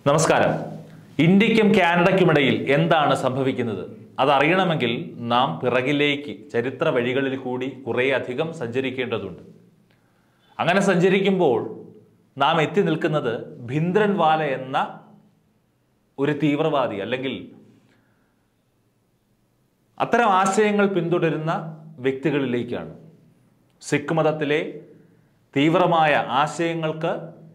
നമസ്കാരം ഇന്ത്യക്കും കാനഡയ്ക്കുമിടയിൽ എന്താണ് സംഭവിക്കുന്നത് അതറിയണമെങ്കിൽ നാം പിറകിലേക്ക് ചരിത്ര വഴികളിൽ കൂടി കുറേയധികം സഞ്ചരിക്കേണ്ടതുണ്ട് അങ്ങനെ സഞ്ചരിക്കുമ്പോൾ നാം എത്തി നിൽക്കുന്നത് ഭിന്ദ്രൻവാല എന്ന ഒരു തീവ്രവാദി അല്ലെങ്കിൽ അത്തരം ആശയങ്ങൾ പിന്തുടരുന്ന വ്യക്തികളിലേക്കാണ് സിഖ് മതത്തിലെ തീവ്രമായ ആശയങ്ങൾക്ക്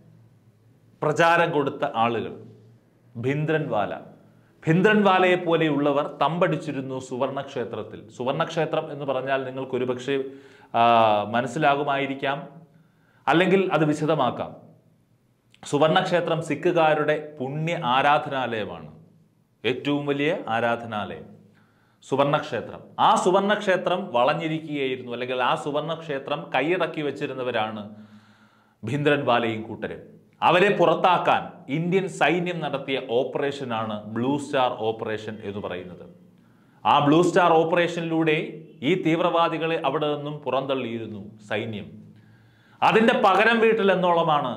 പ്രചാരം കൊടുത്ത ആളുകൾ ഭിന്ദ്രൻവാല ഭിന്ദ്രൻവാലയെ പോലെയുള്ളവർ തമ്പടിച്ചിരുന്നു സുവർണക്ഷേത്രത്തിൽ സുവർണക്ഷേത്രം എന്ന് പറഞ്ഞാൽ നിങ്ങൾക്ക് ഒരുപക്ഷെ ആ, മനസ്സിലാകുമായിരിക്കാം അല്ലെങ്കിൽ അത് വിശദമാക്കാം സുവർണക്ഷേത്രം സിഖുകാരുടെ പുണ്യ ആരാധനാലയമാണ് ഏറ്റവും വലിയ ആരാധനാലയം സുവർണക്ഷേത്രം ആ സുവർണക്ഷേത്രം വളഞ്ഞിരിക്കുകയായിരുന്നു അല്ലെങ്കിൽ ആ സുവർണക്ഷേത്രം കൈയടക്കി വെച്ചിരുന്നവരാണ് ഭിന്ദ്രൻവാലയും കൂട്ടരും അവരെ പുറത്താക്കാൻ ഇന്ത്യൻ സൈന്യം നടത്തിയ ഓപ്പറേഷനാണ് ബ്ലൂ സ്റ്റാർ ഓപ്പറേഷൻ എന്ന് പറയുന്നത് ആ ബ്ലൂ സ്റ്റാർ ഓപ്പറേഷനിലൂടെ ഈ തീവ്രവാദികളെ അവിടെ നിന്നും പുറന്തള്ളിയിരുന്നു സൈന്യം അതിന്റെ പകരം വീട്ടിൽ എന്നോളമാണ്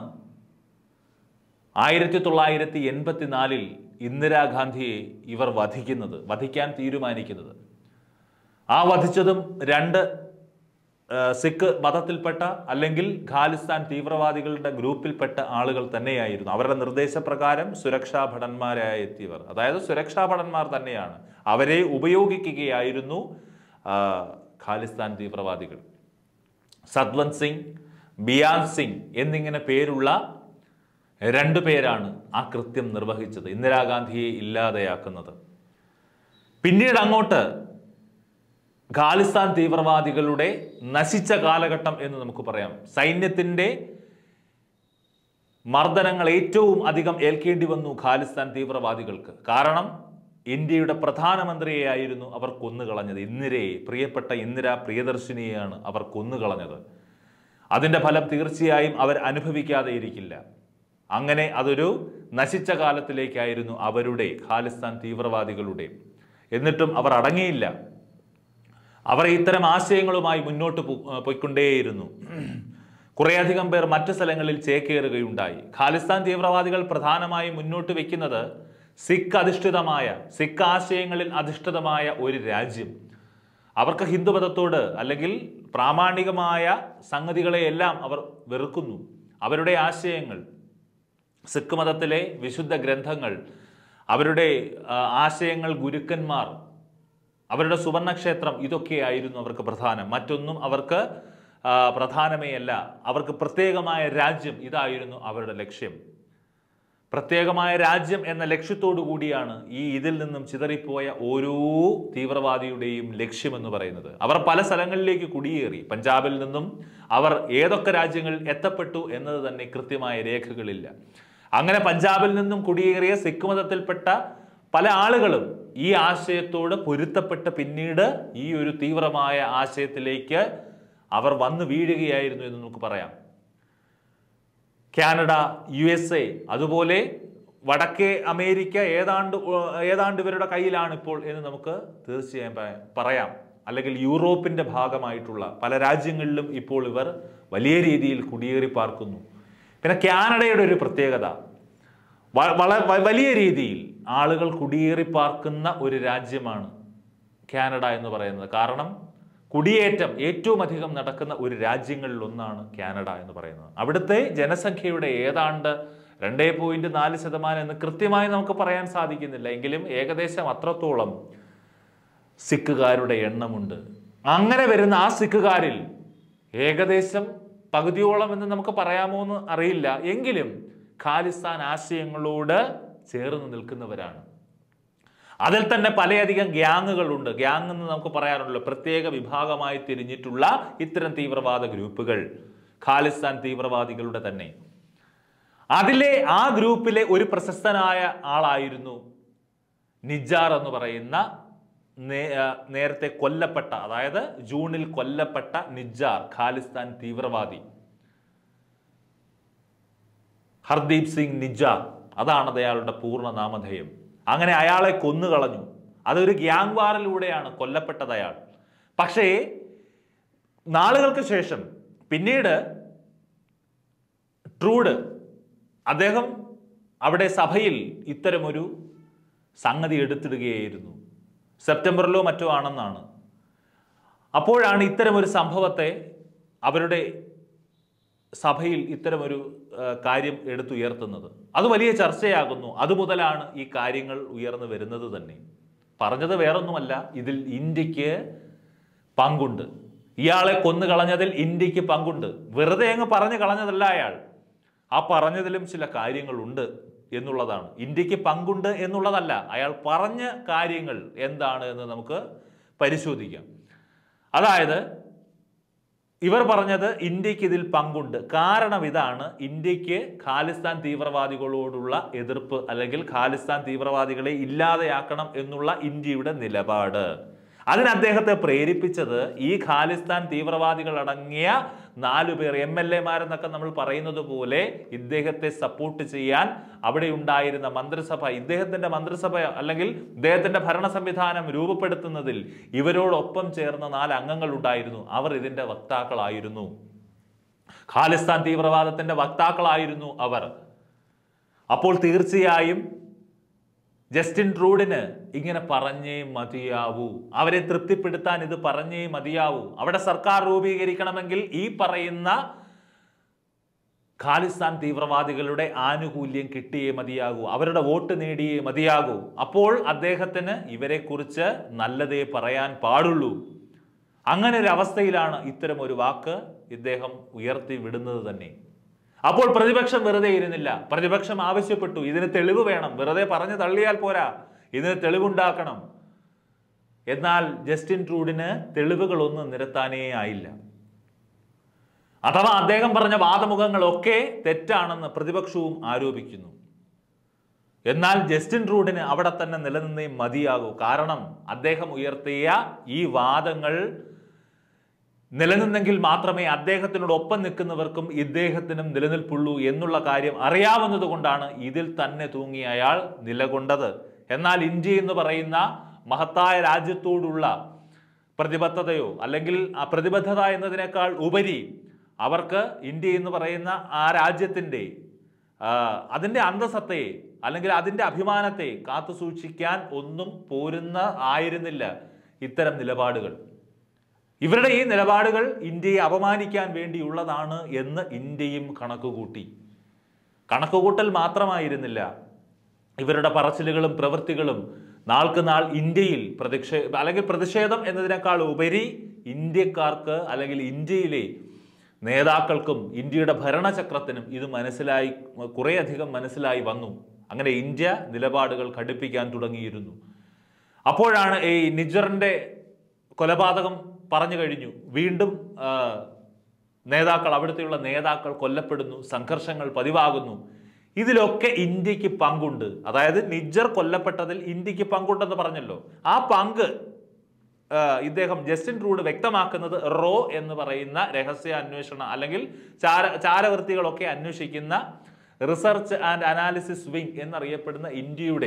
ആയിരത്തി തൊള്ളായിരത്തി എൺപത്തിനാലിൽ ഇന്ദിരാഗാന്ധിയെ ഇവർ വധിക്കുന്നത് വധിക്കാൻ തീരുമാനിക്കുന്നത് ആ വധിച്ചതും രണ്ട് ആ, സിഖ് മതത്തിൽപ്പെട്ട അല്ലെങ്കിൽ ഖാലിസ്ഥാൻ തീവ്രവാദികളുടെ ഗ്രൂപ്പിൽപ്പെട്ട ആളുകൾ തന്നെയായിരുന്നു അവരുടെ നിർദ്ദേശപ്രകാരം സുരക്ഷാ ഭടന്മാരായി എത്തിയവർ അതായത് സുരക്ഷാ ഭടന്മാർ തന്നെയാണ് അവരെ ഉപയോഗിക്കുകയായിരുന്നു ആ, ഖാലിസ്ഥാൻ തീവ്രവാദികൾ സത്വന്ത് സിംഗ് ബിയാൻ സിംഗ് എന്നിങ്ങനെ പേരുള്ള രണ്ടു പേരാണ് ആ കൃത്യം നിർവഹിച്ചത് ഇന്ദിരാഗാന്ധിയെ ഇല്ലാതെയാക്കുന്നത് പിന്നീട് അങ്ങോട്ട് ഖാലിസ്ഥാൻ തീവ്രവാദികളുടെ നശിച്ച കാലഘട്ടം എന്ന് നമുക്ക് പറയാം സൈന്യത്തിന്റെ മർദ്ദനങ്ങൾ ഏറ്റവും അധികം ഏൽക്കേണ്ടി വന്നു ഖാലിസ്ഥാൻ തീവ്രവാദികൾക്ക് കാരണം ഇന്ത്യയുടെ പ്രധാനമന്ത്രിയെയായിരുന്നു അവർ കൊന്നുകളഞ്ഞത് ഇന്ദിരയെ പ്രിയപ്പെട്ട ഇന്ദിര പ്രിയദർശിനിയെയാണ് അവർ കൊന്നുകളഞ്ഞത് അതിന്റെ ഫലം തീർച്ചയായും അവർ അനുഭവിക്കാതെ ഇരിക്കില്ല അങ്ങനെ അതൊരു നശിച്ച കാലത്തിലേക്കായിരുന്നു അവരുടെ ഖാലിസ്ഥാൻ തീവ്രവാദികളുടെ എന്നിട്ടും അവർ അടങ്ങിയില്ല അവർ ഇത്തരം ആശയങ്ങളുമായി മുന്നോട്ട് പോ- പോയിക്കൊണ്ടേയിരുന്നു കുറേയധികം പേർ മറ്റു സ്ഥലങ്ങളിൽ ചേക്കേറുകയുണ്ടായി ഖാലിസ്ഥാൻ തീവ്രവാദികൾ പ്രധാനമായും മുന്നോട്ട് വെക്കുന്നത് സിഖ് അധിഷ്ഠിതമായ സിഖ് ആശയങ്ങളിൽ അധിഷ്ഠിതമായ ഒരു രാജ്യം അവർക്ക് ഹിന്ദുമതത്തോട് അല്ലെങ്കിൽ പ്രാമാണികമായ സംഗതികളെയെല്ലാം അവർ വെറുക്കുന്നു അവരുടെ ആശയങ്ങൾ സിഖ് മതത്തിലെ വിശുദ്ധ ഗ്രന്ഥങ്ങൾ അവരുടെ ആ, ആശയങ്ങൾ ഗുരുക്കന്മാർ അവരുടെ സുവർണക്ഷേത്രം ഇതൊക്കെയായിരുന്നു അവർക്ക് പ്രധാനം മറ്റൊന്നും അവർക്ക് ആ, പ്രധാനമേ അല്ല അവർക്ക് പ്രത്യേകമായ രാജ്യം ഇതായിരുന്നു അവരുടെ ലക്ഷ്യം പ്രത്യേകമായ രാജ്യം എന്ന ലക്ഷ്യത്തോടു കൂടിയാണ് ഈ ഇതിൽ നിന്നും ചിതറിപ്പോയ ഓരോ തീവ്രവാദിയുടെയും ലക്ഷ്യമെന്ന് പറയുന്നത് അവർ പല സ്ഥലങ്ങളിലേക്ക് കുടിയേറി പഞ്ചാബിൽ നിന്നും അവർ ഏതൊക്കെ രാജ്യങ്ങളിൽ എത്തപ്പെട്ടു എന്നത് തന്നെ കൃത്യമായ രേഖകളില്ല അങ്ങനെ പഞ്ചാബിൽ നിന്നും കുടിയേറിയ സിഖ് മതത്തിൽപ്പെട്ട പല ആളുകളും ഈ ആശയത്തോട് പൊരുത്തപ്പെട്ട് പിന്നീട് ഈ ഒരു തീവ്രമായ ആശയത്തിലേക്ക് അവർ വന്നു വീഴുകയായിരുന്നു എന്ന് നമുക്ക് പറയാം കാനഡ യു എസ് എ അതുപോലെ വടക്കേ അമേരിക്ക ഏതാണ്ട് ഉ- ഏതാണ്ട് ഇവരുടെ കയ്യിലാണ് ഇപ്പോൾ എന്ന് നമുക്ക് തീർച്ചയായും പ- പറയാം അല്ലെങ്കിൽ യൂറോപ്പിന്റെ ഭാഗമായിട്ടുള്ള പല രാജ്യങ്ങളിലും ഇപ്പോൾ ഇവർ വലിയ രീതിയിൽ കുടിയേറി പാർക്കുന്നു പിന്നെ കാനഡയുടെ ഒരു പ്രത്യേകത വ- വള വ- വലിയ രീതിയിൽ ആളുകൾ കുടിയേറി പാർക്കുന്ന ഒരു രാജ്യമാണ് കാനഡ എന്ന് പറയുന്നത് കാരണം കുടിയേറ്റം ഏറ്റവും അധികം നടക്കുന്ന ഒരു രാജ്യങ്ങളിൽ ഒന്നാണ് കാനഡ എന്ന് പറയുന്നത് അവിടുത്തെ ജനസംഖ്യയുടെ ഏതാണ്ട് രണ്ടേ പോയിന്റ് നാല് ശതമാനം എന്ന് കൃത്യമായി നമുക്ക് പറയാൻ സാധിക്കുന്നില്ല എങ്കിലും ഏകദേശം അത്രത്തോളം സിഖുകാരുടെ എണ്ണമുണ്ട് അങ്ങനെ വരുന്ന ആ സിഖുകാരിൽ ഏകദേശം പകുതിയോളം എന്ന് നമുക്ക് പറയാമോ എന്ന് അറിയില്ല എങ്കിലും ഖാലിസ്ഥാൻ ആശയങ്ങളോട് ചേർന്ന് നിൽക്കുന്നവരാണ് അതിൽ തന്നെ പലയധികം ഗ്യാങ്ങുകളുണ്ട് ഗ്യാങ് എന്ന് നമുക്ക് പറയാറുള്ളൂ പ്രത്യേക വിഭാഗമായി തിരിഞ്ഞിട്ടുള്ള ഇത്തരം തീവ്രവാദ ഗ്രൂപ്പുകൾ ഖാലിസ്ഥാൻ തീവ്രവാദികളുടെ തന്നെ അതിലെ ആ ഗ്രൂപ്പിലെ ഒരു പ്രശസ്തനായ ആളായിരുന്നു നിജാർ എന്ന് പറയുന്ന നേ- ആ, നേരത്തെ കൊല്ലപ്പെട്ട അതായത് ജൂണിൽ കൊല്ലപ്പെട്ട നിജാർ ഖാലിസ്ഥാൻ തീവ്രവാദി ഹർദീപ് സിംഗ് നിജാർ അതാണ് അയാളുടെ പൂർണ്ണ നാമധേയം അങ്ങനെ അയാളെ കൊന്നുകളഞ്ഞു അതൊരു ഗ്യാങ് വാറിലൂടെയാണ് കൊല്ലപ്പെട്ടത് അയാൾ പക്ഷേ നാളുകൾക്ക് ശേഷം പിന്നീട് ട്രൂഡ് അദ്ദേഹം അവിടെ സഭയിൽ ഇത്തരമൊരു സംഗതി എടുത്തിടുകയായിരുന്നു സെപ്റ്റംബറിലോ മറ്റോ ആണെന്നാണ് അപ്പോഴാണ് ഇത്തരമൊരു സംഭവത്തെ അവരുടെ സഭയിൽ ഇത്തരമൊരു ആ, കാര്യം എടുത്തുയർത്തുന്നത് അത് വലിയ ചർച്ചയാകുന്നു അതുമുതലാണ് ഈ കാര്യങ്ങൾ ഉയർന്നു വരുന്നത് തന്നെ പറഞ്ഞത് വേറൊന്നുമല്ല ഇതിൽ ഇന്ത്യക്ക് പങ്കുണ്ട് ഇയാളെ കൊന്നു കളഞ്ഞതിൽ ഇന്ത്യക്ക് പങ്കുണ്ട് വെറുതെ അങ്ങ് പറഞ്ഞു കളഞ്ഞതല്ല അയാൾ ആ പറഞ്ഞതിലും ചില കാര്യങ്ങളുണ്ട് എന്നുള്ളതാണ് ഇന്ത്യക്ക് പങ്കുണ്ട് എന്നുള്ളതല്ല അയാൾ പറഞ്ഞ കാര്യങ്ങൾ എന്താണ് എന്ന് നമുക്ക് പരിശോധിക്കാം അതായത് ഇവർ പറഞ്ഞത് ഇന്ത്യക്ക് ഇതിൽ പങ്കുണ്ട് കാരണം ഇതാണ് ഇന്ത്യക്ക് ഖാലിസ്ഥാൻ തീവ്രവാദികളോടുള്ള എതിർപ്പ് അല്ലെങ്കിൽ ഖാലിസ്ഥാൻ തീവ്രവാദികളെ ഇല്ലാതെയാക്കണം എന്നുള്ള ഇന്ത്യയുടെ നിലപാട് അതിന് അദ്ദേഹത്തെ പ്രേരിപ്പിച്ചത് ഈ ഖാലിസ്ഥാൻ തീവ്രവാദികൾ അടങ്ങിയ നാലു പേർ എം എൽ എമാരെന്നൊക്കെ നമ്മൾ പറയുന്നത് പോലെ ഇദ്ദേഹത്തെ സപ്പോർട്ട് ചെയ്യാൻ അവിടെ ഉണ്ടായിരുന്ന മന്ത്രിസഭ ഇദ്ദേഹത്തിന്റെ മന്ത്രിസഭ അല്ലെങ്കിൽ ഇദ്ദേഹത്തിന്റെ ഭരണ സംവിധാനം രൂപപ്പെടുത്തുന്നതിൽ ഇവരോടൊപ്പം ചേർന്ന നാല് അംഗങ്ങൾ ഉണ്ടായിരുന്നു അവർ ഇതിന്റെ വക്താക്കളായിരുന്നു ഖാലിസ്ഥാൻ തീവ്രവാദത്തിന്റെ വക്താക്കളായിരുന്നു അവർ അപ്പോൾ തീർച്ചയായും ജസ്റ്റിൻ ട്രൂഡിന് ഇങ്ങനെ പറഞ്ഞേ മതിയാവൂ അവരെ തൃപ്തിപ്പെടുത്താൻ ഇത് പറഞ്ഞേ മതിയാവൂ അവിടെ സർക്കാർ രൂപീകരിക്കണമെങ്കിൽ ഈ പറയുന്ന ഖാലിസ്ഥാൻ തീവ്രവാദികളുടെ ആനുകൂല്യം കിട്ടിയേ മതിയാകൂ അവരുടെ വോട്ട് നേടിയേ മതിയാകൂ അപ്പോൾ അദ്ദേഹത്തിന് ഇവരെക്കുറിച്ച് നല്ലതേ പറയാൻ പാടുള്ളൂ അങ്ങനെ ഒരു അവസ്ഥയിലാണ് ഇത്തരം ഒരു വാക്ക് ഇദ്ദേഹം ഉയർത്തി വിടുന്നത് തന്നെ അപ്പോൾ പ്രതിപക്ഷം വെറുതെ ഇരുന്നില്ല പ്രതിപക്ഷം ആവശ്യപ്പെട്ടു ഇതിന് തെളിവ് വേണം വെറുതെ പറഞ്ഞു തള്ളിയാൽ പോരാ ഇതിന് തെളിവുണ്ടാക്കണം എന്നാൽ ജസ്റ്റിൻ ട്രൂഡിന് തെളിവുകളൊന്നും നിരത്താനേ ആയില്ല അഥവാ അദ്ദേഹം പറഞ്ഞ വാദമുഖങ്ങളൊക്കെ തെറ്റാണെന്ന് പ്രതിപക്ഷവും ആരോപിക്കുന്നു എന്നാൽ ജസ്റ്റിൻ ട്രൂഡിന് അവിടെ തന്നെ നിലനിന്നേ മതിയാകൂ കാരണം അദ്ദേഹം ഉയർത്തിയ ഈ വാദങ്ങൾ നിലനിന്നെങ്കിൽ മാത്രമേ അദ്ദേഹത്തിനോടൊപ്പം നിൽക്കുന്നവർക്കും ഇദ്ദേഹത്തിനും നിലനിൽപ്പുള്ളൂ എന്നുള്ള കാര്യം അറിയാവുന്നത് കൊണ്ടാണ് ഇതിൽ തന്നെ തൂങ്ങി അയാൾ നിലകൊണ്ടത് എന്നാൽ ഇന്ത്യ എന്ന് പറയുന്ന മഹത്തായ രാജ്യത്തോടുള്ള പ്രതിബദ്ധതയോ അല്ലെങ്കിൽ ആ പ്രതിബദ്ധത എന്നതിനേക്കാൾ ഉപരി അവർക്ക് ഇന്ത്യ എന്ന് പറയുന്ന ആ രാജ്യത്തിൻ്റെ ആ, അതിൻ്റെ അന്തസത്തയെ അല്ലെങ്കിൽ അതിൻ്റെ അഭിമാനത്തെ കാത്തു സൂക്ഷിക്കാൻ ഒന്നും പോരുന്ന ആയിരുന്നില്ല ഇത്തരം നിലപാടുകൾ ഇവരുടെ ഈ നിലപാടുകൾ ഇന്ത്യയെ അപമാനിക്കാൻ വേണ്ടിയുള്ളതാണ് എന്ന് ഇന്ത്യയും കണക്കുകൂട്ടി കണക്കുകൂട്ടൽ മാത്രമായിരുന്നില്ല ഇവരുടെ പറച്ചിലുകളും പ്രവൃത്തികളും നാൾക്ക് നാൾ ഇന്ത്യയിൽ പ്രതിഷേ അല്ലെങ്കിൽ പ്രതിഷേധം എന്നതിനേക്കാൾ ഉപരി ഇന്ത്യക്കാർക്ക് അല്ലെങ്കിൽ ഇന്ത്യയിലെ നേതാക്കൾക്കും ഇന്ത്യയുടെ ഭരണചക്രത്തിനും ഇത് മനസ്സിലായി കുറേയധികം മനസ്സിലായി വന്നു അങ്ങനെ ഇന്ത്യ നിലപാടുകൾ ഘടിപ്പിക്കാൻ തുടങ്ങിയിരുന്നു അപ്പോഴാണ് ഈ നിജറിന്റെ കൊലപാതകം പറഞ്ഞു കഴിഞ്ഞു വീണ്ടും ആ, നേതാക്കൾ അവിടുത്തെയുള്ള നേതാക്കൾ കൊല്ലപ്പെടുന്നു സംഘർഷങ്ങൾ പതിവാകുന്നു ഇതിലൊക്കെ ഇന്ത്യക്ക് പങ്കുണ്ട് അതായത് നിജർ കൊല്ലപ്പെട്ടതിൽ ഇന്ത്യക്ക് പങ്കുണ്ടെന്ന് പറഞ്ഞല്ലോ ആ പങ്ക് ആ, ഇദ്ദേഹം ജസ്റ്റിൻ ട്രൂഡ് വ്യക്തമാക്കുന്നത് റോ എന്ന് പറയുന്ന രഹസ്യ അന്വേഷണ അല്ലെങ്കിൽ ചാര ചാരവൃത്തികളൊക്കെ അന്വേഷിക്കുന്ന റിസർച്ച് ആൻഡ് അനാലിസിസ് വിങ് എന്നറിയപ്പെടുന്ന ഇന്ത്യയുടെ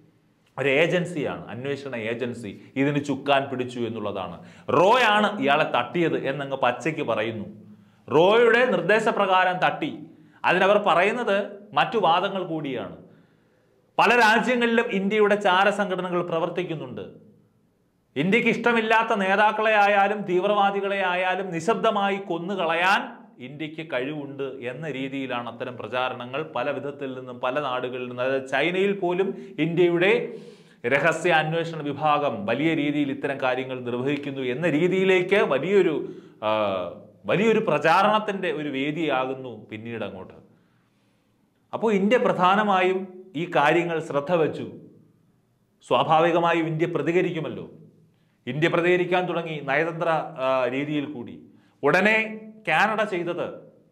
ഒരു ഏജൻസിയാണ് അന്വേഷണ ഏജൻസി ഇതിന് ചുക്കാൻ പിടിച്ചു എന്നുള്ളതാണ് റോയാണ് ഇയാളെ തട്ടിയത് എന്നങ്ങ് പച്ചയ്ക്ക് പറയുന്നു റോയുടെ നിർദ്ദേശപ്രകാരം തട്ടി അതിനവർ പറയുന്നത് മറ്റു വാദങ്ങൾ കൂടിയാണ് പല രാജ്യങ്ങളിലും ഇന്ത്യയുടെ ചാര സംഘടനകൾ പ്രവർത്തിക്കുന്നുണ്ട് ഇന്ത്യക്ക് ഇഷ്ടമില്ലാത്ത നേതാക്കളെ ആയാലും തീവ്രവാദികളെ ആയാലും നിശബ്ദമായി കൊന്നുകളയാൻ ഇന്ത്യക്ക് കഴിവുണ്ട് എന്ന രീതിയിലാണ് അത്തരം പ്രചാരണങ്ങൾ പല വിധത്തിൽ നിന്നും പല നാടുകളിൽ നിന്നും അതായത് ചൈനയിൽ പോലും ഇന്ത്യയുടെ രഹസ്യ അന്വേഷണ വിഭാഗം വലിയ രീതിയിൽ ഇത്തരം കാര്യങ്ങൾ നിർവഹിക്കുന്നു എന്ന രീതിയിലേക്ക് വലിയൊരു ആ, വലിയൊരു പ്രചാരണത്തിന്റെ ഒരു വേദിയാകുന്നു പിന്നീട് അങ്ങോട്ട് അപ്പോൾ ഇന്ത്യ പ്രധാനമായും ഈ കാര്യങ്ങൾ ശ്രദ്ധ വെച്ചു സ്വാഭാവികമായും ഇന്ത്യ പ്രതികരിക്കുമല്ലോ ഇന്ത്യ പ്രതികരിക്കാൻ തുടങ്ങി നയതന്ത്ര ആ, രീതിയിൽ കൂടി ഉടനെ കാനഡ ചെയ്തത്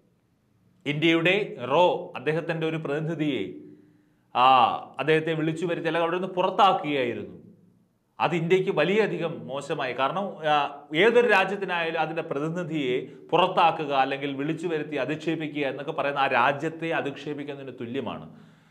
ഇന്ത്യയുടെ റോ അദ്ദേഹത്തിന്റെ ഒരു പ്രതിനിധിയെ ആ അദ്ദേഹത്തെ വിളിച്ചു വരുത്തി അല്ലെങ്കിൽ അവിടെ നിന്ന് പുറത്താക്കുകയായിരുന്നു അത് ഇന്ത്യക്ക് വലിയധികം മോശമായി കാരണം ആ, ഏതൊരു രാജ്യത്തിനായാലും അതിന്റെ പ്രതിനിധിയെ പുറത്താക്കുക അല്ലെങ്കിൽ വിളിച്ചു വരുത്തി അധിക്ഷേപിക്കുക എന്നൊക്കെ പറയുന്ന ആ രാജ്യത്തെ അധിക്ഷേപിക്കുന്നതിന് തുല്യമാണ്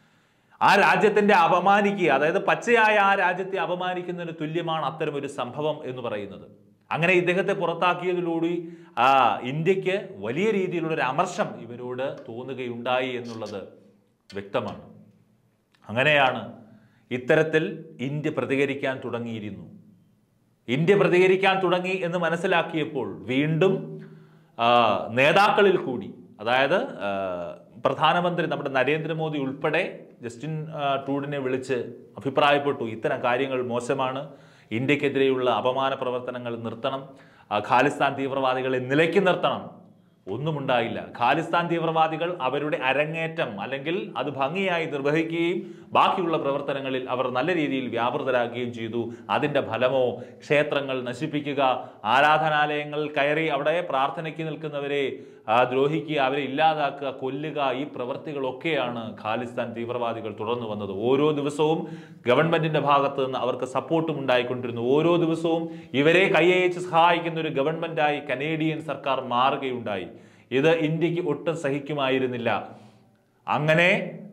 ആ രാജ്യത്തിന്റെ അപമാനിക്കുക അതായത് പച്ചയായ ആ രാജ്യത്തെ അപമാനിക്കുന്നതിന് തുല്യമാണ് അത്തരം ഒരു സംഭവം എന്ന് പറയുന്നത് അങ്ങനെ ഇദ്ദേഹത്തെ പുറത്താക്കിയതിലൂടെ ആ ഇന്ത്യക്ക് വലിയ രീതിയിലുള്ള ഒരു അമർഷം ഇവരോട് തോന്നുകയുണ്ടായി എന്നുള്ളത് വ്യക്തമാണ് അങ്ങനെയാണ് ഇത്തരത്തിൽ ഇന്ത്യ പ്രതികരിക്കാൻ തുടങ്ങിയിരുന്നു ഇന്ത്യ പ്രതികരിക്കാൻ തുടങ്ങി എന്ന് മനസ്സിലാക്കിയപ്പോൾ വീണ്ടും ആ, നേതാക്കളിൽ കൂടി അതായത് ആ, പ്രധാനമന്ത്രി നമ്മുടെ നരേന്ദ്രമോദി ഉൾപ്പെടെ ജസ്റ്റിൻ ആ, ട്രൂഡിനെ വിളിച്ച് അഭിപ്രായപ്പെട്ടു ഇത്തരം കാര്യങ്ങൾ മോശമാണ് ഇന്ത്യക്കെതിരെയുള്ള അപമാന പ്രവർത്തനങ്ങൾ നിർത്തണം ആ, ഖാലിസ്ഥാൻ തീവ്രവാദികളെ നിലയ്ക്ക് നിർത്തണം ഒന്നുമുണ്ടായില്ല ഖാലിസ്ഥാൻ തീവ്രവാദികൾ അവരുടെ അരങ്ങേറ്റം അല്ലെങ്കിൽ അത് ഭംഗിയായി നിർവഹിക്കുകയും ബാക്കിയുള്ള പ്രവർത്തനങ്ങളിൽ അവർ നല്ല രീതിയിൽ വ്യാപൃതരാകുകയും ചെയ്തു അതിന്റെ ഫലമോ ക്ഷേത്രങ്ങൾ നശിപ്പിക്കുക ആരാധനാലയങ്ങൾ കയറി അവിടെ പ്രാർത്ഥനയ്ക്ക് നിൽക്കുന്നവരെ ആ, ദ്രോഹിക്കുക അവരെ ഇല്ലാതാക്കുക കൊല്ലുക ഈ പ്രവൃത്തികളൊക്കെയാണ് ഖാലിസ്ഥാൻ തീവ്രവാദികൾ തുടർന്നു വന്നത് ഓരോ ദിവസവും ഗവൺമെന്റിന്റെ ഭാഗത്ത് നിന്ന് അവർക്ക് സപ്പോർട്ടും ഉണ്ടായിക്കൊണ്ടിരുന്നു ഓരോ ദിവസവും ഇവരെ കൈയച്ച് സഹായിക്കുന്ന ഒരു ഗവൺമെന്റായി കനേഡിയൻ സർക്കാർ മാറുകയുണ്ടായി ഇത് ഇന്ത്യക്ക് ഒട്ടും സഹിക്കുമായിരുന്നില്ല അങ്ങനെ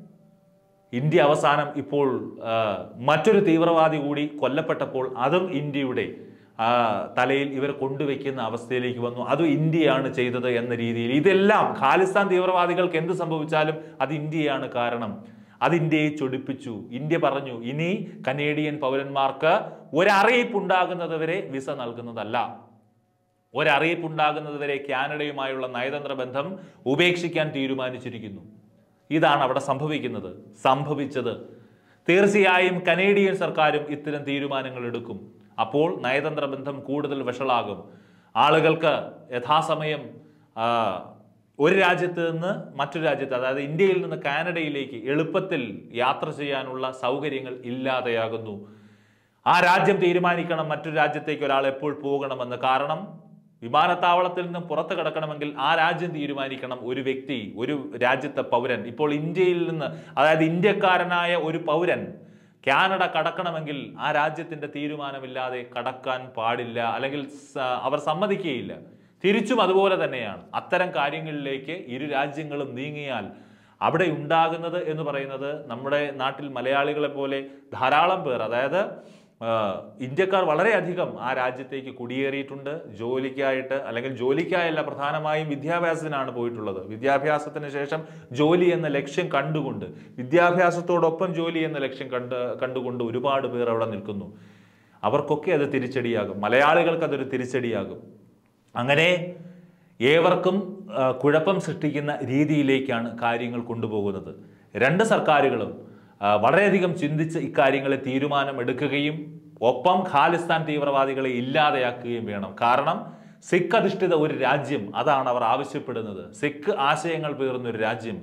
ഇന്ത്യ അവസാനം ഇപ്പോൾ ആ, മറ്റൊരു തീവ്രവാദി കൂടി കൊല്ലപ്പെട്ടപ്പോൾ അതും ഇന്ത്യയുടെ ആ, തലയിൽ ഇവർ കൊണ്ടുവയ്ക്കുന്ന അവസ്ഥയിലേക്ക് വന്നു അതും ഇന്ത്യയാണ് ചെയ്തത് എന്ന രീതിയിൽ ഇതെല്ലാം ഖാലിസ്ഥാൻ തീവ്രവാദികൾക്ക് എന്ത് സംഭവിച്ചാലും അത് ഇന്ത്യയാണ് കാരണം അത് ഇന്ത്യയെ ചൊടിപ്പിച്ചു ഇന്ത്യ പറഞ്ഞു ഇനി കനേഡിയൻ പൗരന്മാർക്ക് ഒരറിയിപ്പ് ഉണ്ടാകുന്നത് വരെ വിസ നൽകുന്നതല്ല ഒരറിയിപ്പ് ഉണ്ടാകുന്നത് വരെ കാനഡയുമായുള്ള നയതന്ത്ര ബന്ധം ഉപേക്ഷിക്കാൻ തീരുമാനിച്ചിരിക്കുന്നു ഇതാണ് അവിടെ സംഭവിക്കുന്നത് സംഭവിച്ചത് തീർച്ചയായും കനേഡിയൻ സർക്കാരും ഇത്തരം തീരുമാനങ്ങൾ എടുക്കും അപ്പോൾ നയതന്ത്ര ബന്ധം കൂടുതൽ വഷളാകും ആളുകൾക്ക് യഥാസമയം ആ, ഒരു രാജ്യത്ത് നിന്ന് മറ്റൊരു രാജ്യത്ത് അതായത് ഇന്ത്യയിൽ നിന്ന് കാനഡയിലേക്ക് എളുപ്പത്തിൽ യാത്ര ചെയ്യാനുള്ള സൗകര്യങ്ങൾ ഇല്ലാതെയാകുന്നു ആ രാജ്യം തീരുമാനിക്കണം മറ്റൊരു രാജ്യത്തേക്ക് ഒരാൾ എപ്പോൾ പോകണമെന്ന് കാരണം വിമാനത്താവളത്തിൽ നിന്നും പുറത്ത് കിടക്കണമെങ്കിൽ ആ രാജ്യം തീരുമാനിക്കണം ഒരു വ്യക്തി ഒരു രാജ്യത്തെ പൗരൻ ഇപ്പോൾ ഇന്ത്യയിൽ നിന്ന് അതായത് ഇന്ത്യക്കാരനായ ഒരു പൗരൻ കാനഡ കടക്കണമെങ്കിൽ ആ രാജ്യത്തിന്റെ തീരുമാനമില്ലാതെ കടക്കാൻ പാടില്ല അല്ലെങ്കിൽ സ- അവർ സമ്മതിക്കുകയില്ല തിരിച്ചും അതുപോലെ തന്നെയാണ് അത്തരം കാര്യങ്ങളിലേക്ക് ഇരു രാജ്യങ്ങളും നീങ്ങിയാൽ അവിടെ ഉണ്ടാകുന്നത് എന്ന് പറയുന്നത് നമ്മുടെ നാട്ടിൽ മലയാളികളെ പോലെ ധാരാളം പേർ അതായത് ആ, ഇന്ത്യക്കാർ വളരെയധികം ആ രാജ്യത്തേക്ക് കുടിയേറിയിട്ടുണ്ട് ജോലിക്കായിട്ട് അല്ലെങ്കിൽ ജോലിക്കായല്ല പ്രധാനമായും വിദ്യാഭ്യാസത്തിനാണ് പോയിട്ടുള്ളത് വിദ്യാഭ്യാസത്തിന് ശേഷം ജോലി എന്ന ലക്ഷ്യം കണ്ടുകൊണ്ട് വിദ്യാഭ്യാസത്തോടൊപ്പം ജോലി എന്ന ലക്ഷ്യം കണ്ട് കണ്ടുകൊണ്ട് ഒരുപാട് പേർ അവിടെ നിൽക്കുന്നു അവർക്കൊക്കെ അത് തിരിച്ചടിയാകും മലയാളികൾക്ക് അതൊരു തിരിച്ചടിയാകും അങ്ങനെ ഏവർക്കും ആ, കുഴപ്പം സൃഷ്ടിക്കുന്ന രീതിയിലേക്കാണ് കാര്യങ്ങൾ കൊണ്ടുപോകുന്നത് രണ്ട് സർക്കാരുകളും ആ, വളരെയധികം ചിന്തിച്ച് ഇക്കാര്യങ്ങളെ തീരുമാനമെടുക്കുകയും ഒപ്പം ഖാലിസ്ഥാൻ തീവ്രവാദികളെ ഇല്ലാതെയാക്കുകയും വേണം കാരണം സിഖ് അധിഷ്ഠിത ഒരു രാജ്യം അതാണ് അവർ ആവശ്യപ്പെടുന്നത് സിഖ് ആശയങ്ങൾ പേറുന്ന ഒരു രാജ്യം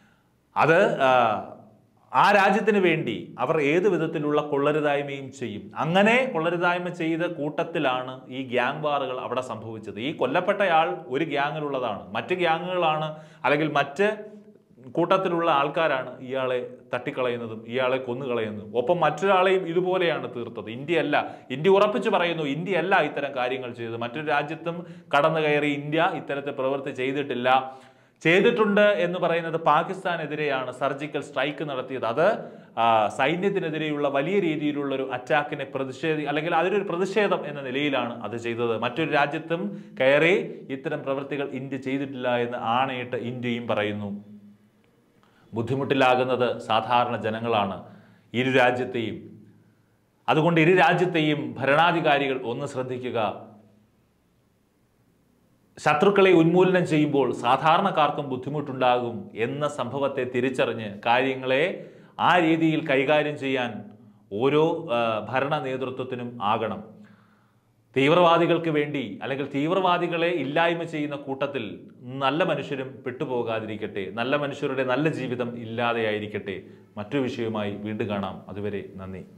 അത് ആ, ആ രാജ്യത്തിന് വേണ്ടി അവർ ഏത് വിധത്തിലുള്ള കൊള്ളരുതായ്മയും ചെയ്യും അങ്ങനെ കൊള്ളരുതായ്മ ചെയ്ത കൂട്ടത്തിലാണ് ഈ ഗ്യാങ് വാറുകൾ അവിടെ സംഭവിച്ചത് ഈ കൊല്ലപ്പെട്ടയാൾ ഒരു ഗ്യാങ്ങിലുള്ളതാണ് മറ്റ് ഗ്യാങ്ങുകളാണ് അല്ലെങ്കിൽ മറ്റ് കൂട്ടത്തിലുള്ള ആൾക്കാരാണ് ഇയാളെ തട്ടിക്കളയുന്നതും ഇയാളെ കൊന്നുകളയുന്നതും ഒപ്പം മറ്റൊരാളെയും ഇതുപോലെയാണ് തീർത്തത് ഇന്ത്യ അല്ല ഇന്ത്യ ഉറപ്പിച്ചു പറയുന്നു ഇന്ത്യ അല്ല ഇത്തരം കാര്യങ്ങൾ ചെയ്തത് മറ്റൊരു രാജ്യത്തും കടന്നു കയറി ഇന്ത്യ ഇത്തരത്തിൽ പ്രവൃത്തി ചെയ്തിട്ടില്ല ചെയ്തിട്ടുണ്ട് എന്ന് പറയുന്നത് പാകിസ്ഥാനെതിരെയാണ് സർജിക്കൽ സ്ട്രൈക്ക് നടത്തിയത് അത് ആ, സൈന്യത്തിനെതിരെയുള്ള വലിയ രീതിയിലുള്ള ഒരു അറ്റാക്കിനെ പ്രതിഷേധി അല്ലെങ്കിൽ അതിനൊരു പ്രതിഷേധം എന്ന നിലയിലാണ് അത് ചെയ്തത് മറ്റൊരു രാജ്യത്തും കയറി ഇത്തരം പ്രവൃത്തികൾ ഇന്ത്യ ചെയ്തിട്ടില്ല എന്ന് ആണയിട്ട് ഇന്ത്യയും പറയുന്നു ബുദ്ധിമുട്ടിലാകുന്നത് സാധാരണ ജനങ്ങളാണ് ഇരു രാജ്യത്തെയും അതുകൊണ്ട് ഇരു രാജ്യത്തെയും ഭരണാധികാരികൾ ഒന്ന് ശ്രദ്ധിക്കുക ശത്രുക്കളെ ഉന്മൂലനം ചെയ്യുമ്പോൾ സാധാരണക്കാർക്കും ബുദ്ധിമുട്ടുണ്ടാകും എന്ന സംഭവത്തെ തിരിച്ചറിഞ്ഞ് കാര്യങ്ങളെ ആ രീതിയിൽ കൈകാര്യം ചെയ്യാൻ ഓരോ ആ, ഭരണ നേതൃത്വത്തിനും ആകണം തീവ്രവാദികൾക്ക് വേണ്ടി അല്ലെങ്കിൽ തീവ്രവാദികളെ ഇല്ലായ്മ ചെയ്യുന്ന കൂട്ടത്തിൽ നല്ല മനുഷ്യരും പെട്ടുപോകാതിരിക്കട്ടെ നല്ല മനുഷ്യരുടെ നല്ല ജീവിതം ഇല്ലാതെയായിരിക്കട്ടെ മറ്റൊരു വിഷയവുമായി വീണ്ടും കാണാം അതുവരെ നന്ദി